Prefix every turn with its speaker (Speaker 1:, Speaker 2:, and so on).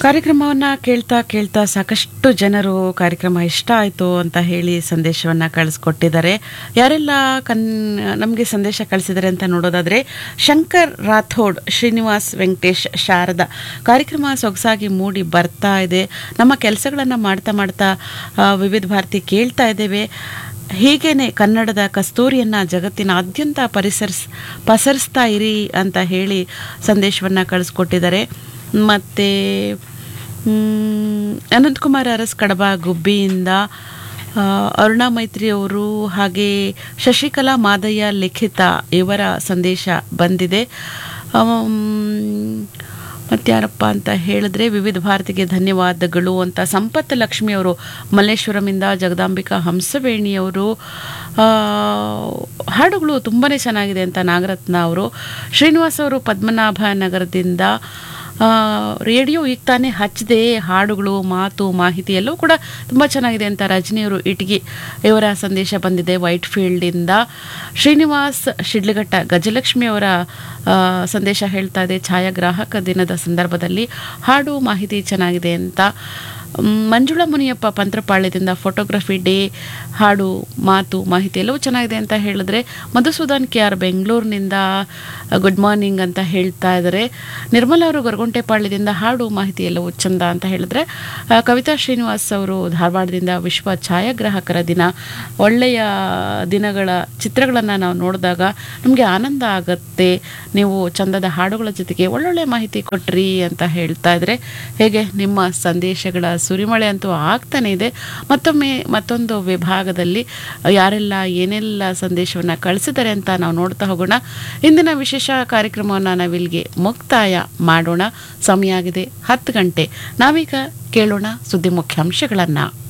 Speaker 1: ಕಾರ್ಯಕ್ರಮವನ್ನ ಕೇಳ್ತಾ ಕೇಳ್ತಾ ಸಾಕಷ್ಟು ಜನರು ಕಾರ್ಯಕ್ರಮ ಇಷ್ಟ ಆಯಿತು ಅಂತ ಹೇಳಿ ಸಂದೇಶವನ್ನ ಕಳಿಸ್ಕೊಟ್ಟಿದ್ದಾರೆ ಯಾರೆಲ್ಲ ಕನ್ ನಮಗೆ ಸಂದೇಶ ಕಳಿಸಿದ್ದಾರೆ ಅಂತ ನೋಡೋದಾದ್ರೆ ಶಂಕರ್ ರಾಥೋಡ್ ಶ್ರೀನಿವಾಸ್ ವೆಂಕಟೇಶ್ ಶಾರದಾ ಕಾರ್ಯಕ್ರಮ ಸೊಗಸಾಗಿ ಮೂಡಿ ಬರ್ತಾ ಇದೆ ನಮ್ಮ ಕೆಲಸಗಳನ್ನು ಮಾಡ್ತಾ ಮಾಡ್ತಾ ಆ, ವಿವಿಧ ಭಾರತಿ ಕೇಳ್ತಾ ಇದ್ದೇವೆ ಹೀಗೇನೆ ಕನ್ನಡದ ಕಸ್ತೂರಿಯನ್ನ ಜಗತ್ತಿನಾದ್ಯಂತ ಪರಿಸರಿಸ್ ಪಸರಿಸ್ತಾ ಇರಿ ಅಂತ ಹೇಳಿ ಸಂದೇಶವನ್ನ ಕಳಿಸ್ಕೊಟ್ಟಿದ್ದಾರೆ ಮತ್ತೆ ಮ್, ಅನಂತಕುಮಾರ್ ಅರಸ್ ಕಡಬ ಗುಬ್ಬಿಯಿಂದ ಆ, ಅರುಣಾ ಮೈತ್ರಿ ಅವರು ಹಾಗೆ ಶಶಿಕಲಾ ಮಾದಯ್ಯ ಲಿಖಿತ ಇವರ ಸಂದೇಶ ಬಂದಿದೆ ಮತ್ತಾರಪ್ಪ ಅಂತ ಹೇಳಿದ್ರೆ ವಿವಿಧ ಭಾರತಿಗೆ ಧನ್ಯವಾದಗಳು ಅಂತ ಸಂಪತ್ ಲಕ್ಷ್ಮಿ ಅವರು ಮಲ್ಲೇಶ್ವರಮಿಂದ ಜಗದಾಂಬಿಕಾ ಹಂಸವೇಣಿಯವರು ಆ, ಹಾಡುಗಳು ತುಂಬಾ ಚೆನ್ನಾಗಿದೆ ಅಂತ ನಾಗರತ್ನ ಅವರು ಶ್ರೀನಿವಾಸ್ ಅವರು ಪದ್ಮನಾಭ ನಗರದಿಂದ ಆ, ರೇಡಿಯೋ ಈಗ ತಾನೇ ಹಚ್ಚದೆ ಹಾಡುಗಳು ಮಾತು ಮಾಹಿತಿ ಎಲ್ಲವೂ ಕೂಡ ತುಂಬ ಚೆನ್ನಾಗಿದೆ ಅಂತ ರಜನಿಯವರು ಇಟಗಿ ಇವರ ಸಂದೇಶ ಬಂದಿದೆ ವೈಟ್ ಫೀಲ್ಡಿಂದ ಶ್ರೀನಿವಾಸ್ ಶಿಡ್ಲಘಟ್ಟ ಗಜಲಕ್ಷ್ಮಿ ಅವರ ಆ, ಸಂದೇಶ ಹೇಳ್ತಾ ಇದೆ ಛಾಯಾಗ್ರಾಹಕ ದಿನದ ಸಂದರ್ಭದಲ್ಲಿ ಹಾಡು ಮಾಹಿತಿ ಚೆನ್ನಾಗಿದೆ ಅಂತ ಮ್, ಮಂಜುಳಾ ಮುನಿಯಪ್ಪ ಪಂತ್ರಪಾಳ್ಯದಿಂದ ಫೋಟೋಗ್ರಫಿ ಡೇ ಹಾಡು ಮಾತು ಮಾಹಿತಿ ಎಲ್ಲವೂ ಚೆನ್ನಾಗಿದೆ ಅಂತ ಹೇಳಿದ್ರೆ ಮಧುಸೂದನ್ ಕೆ ಆರ್ ಬೆಂಗಳೂರಿನಿಂದ ಗುಡ್ ಮಾರ್ನಿಂಗ್ ಅಂತ ಹೇಳ್ತಾ ಇದ್ದಾರೆ ನಿರ್ಮಲಾ ಅವರು ಗೊರಗುಂಟೆಪಾಳ್ಯದಿಂದ ಹಾಡು ಮಾಹಿತಿ ಎಲ್ಲವೂ ಚಂದ ಅಂತ ಹೇಳಿದ್ರೆ ಆ, ಕವಿತಾ ಶ್ರೀನಿವಾಸ್ ಅವರು ಧಾರವಾಡದಿಂದ ವಿಶ್ವ ಛಾಯಾಗ್ರಾಹಕರ ದಿನ ಒಳ್ಳೆಯ ದಿನಗಳ ಚಿತ್ರಗಳನ್ನು ನಾವು ನೋಡಿದಾಗ ನಮಗೆ ಆನಂದ ಆಗುತ್ತೆ ನೀವು ಚಂದದ ಹಾಡುಗಳ ಜೊತೆಗೆ ಒಳ್ಳೊಳ್ಳೆ ಮಾಹಿತಿ ಕೊಟ್ರಿ ಅಂತ ಹೇಳ್ತಾ ಇದ್ರೆ ಹೇಗೆ ನಿಮ್ಮ ಸಂದೇಶಗಳ ಸುರಿಮಳೆ ಅಂತೂ ಆಗ್ತಾನೆ ಇದೆ ಮತ್ತೊಮ್ಮೆ ಮತ್ತೊಂದು ವಿಭಾಗದಲ್ಲಿ ಯಾರೆಲ್ಲ ಏನೆಲ್ಲ ಸಂದೇಶವನ್ನು ಕಳಿಸಿದ್ದಾರೆ ಅಂತ ನಾವು ನೋಡ್ತಾ ಹೋಗೋಣ ಇಂದಿನ ವಿಶೇಷ ಕಾರ್ಯಕ್ರಮವನ್ನು ನಾವಿಲ್ಲಿಗೆ ಮುಕ್ತಾಯ ಮಾಡೋಣ ಸಮಯ ಆಗಿದೆ ಹತ್ತು ಗಂಟೆ ನಾವೀಗ ಕೇಳೋಣ ಸುದ್ದಿ ಮುಖ್ಯಾಂಶಗಳನ್ನು